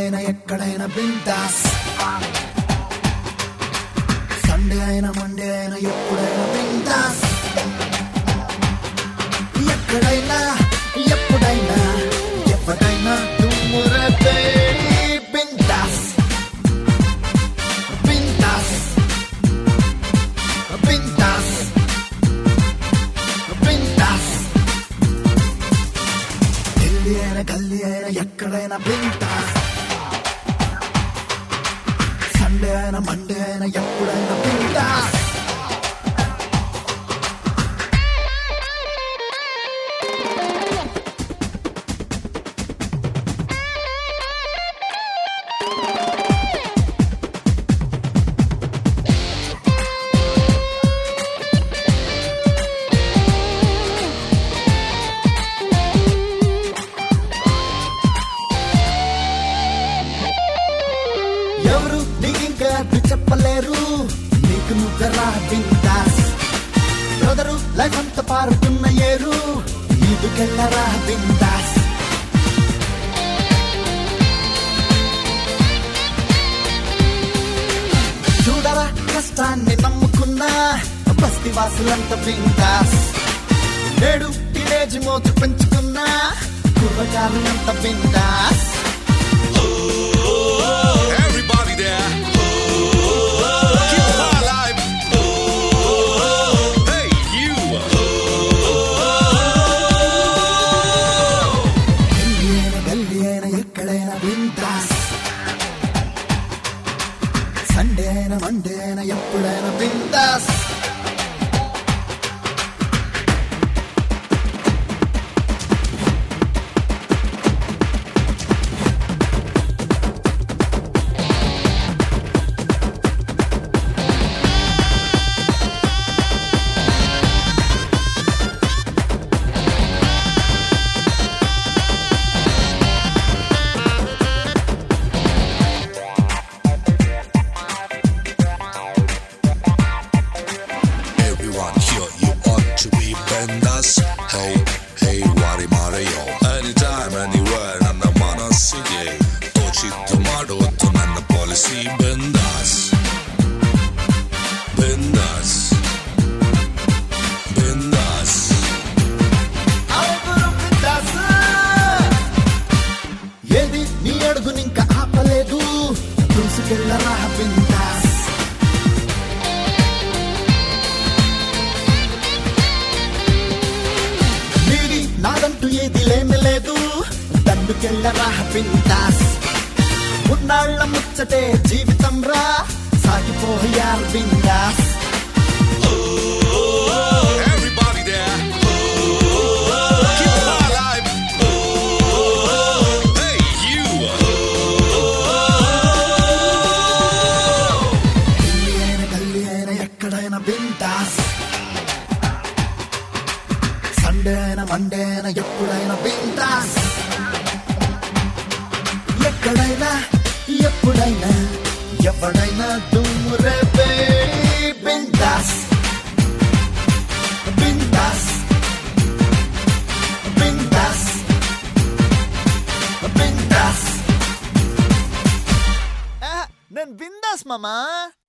ఎప్పుడైనా ఎక్కడైనా బిందాస్ సండే అయినా మండే అయినా ఎప్పుడైనా బిందాస్ ఎక్కడైనా ఎప్పుడైనా ఎవరైనా దుమ్మురపే బిందాస్ బిందాస్ బిందాస్ బిందాస్ ఢిల్లీ అయినా గల్లీ అయినా ఎక్కడైనా బిందాస్ సండే అయినా మండే అయినా ఎప్పుడైనా బిందాస్ ఎవరు నీకింకా అడ్డు చెప్పలేరు నీకు నువ్వెరా బిందాస్ బ్రదరు లైఫ్ అంతా పారుతున్న ఏరు ఈదుకెళ్ళరా బిందాస్ చూడరా కష్టాన్ని నమ్ముకున్నా బస్తి వాసులంతా బిందాస్ నేడు టీనేజ్ మోతు పెంచుకున్నా కుర్రగారులంత బిందాస్ Everybody there. Keep the fire alive. Hey, you. Delhi అయినా గల్లీ అయినా ఎక్కడైనా బిందాస్ సండే అయినా మండే అయినా ఎప్పుడైనా bindaas Everyone here, you ought to be bendas. Hey, hey, worry Mario. Anytime, anywhere, ನನ್ನ ಮನಸ್ಸಿಗೆ ತೋಚಿದ್ದು ಮಾಡುವುದು ನನ್ನ ಪಾಲಿಸಿ ಬೆಂದಾಸ್ ಬೆಂದಾಸ್ ಬೆಂದಾಸ್ అవును బిందాస్ ఏది నీ అడుగునింక ఆపలేదు దూసుకెళ్ళరా బిందాస్ నీది నాదంటూ ఏది లేని లేదు దండుకెళ్ళరా బిందాస్ ఉన్నాళ్ళ ముచ్చటే జీవితం రా సాగిపోయారు bindaas Everybody there. Keep the fire alive. Hey, you. Delhi అయినా గల్లీ అయినా ఎక్కడైనా బిందాస్ సండే అయినా మండే అయినా ఎప్పుడైనా బిందాస్ ఎక్కడైనా ఎప్పుడైనా ఎవడైనా దుమ్ము రేపే బిందాస్ బిందాస్ బిందాస్ బిందాస్ నేను బిందాస్ మామా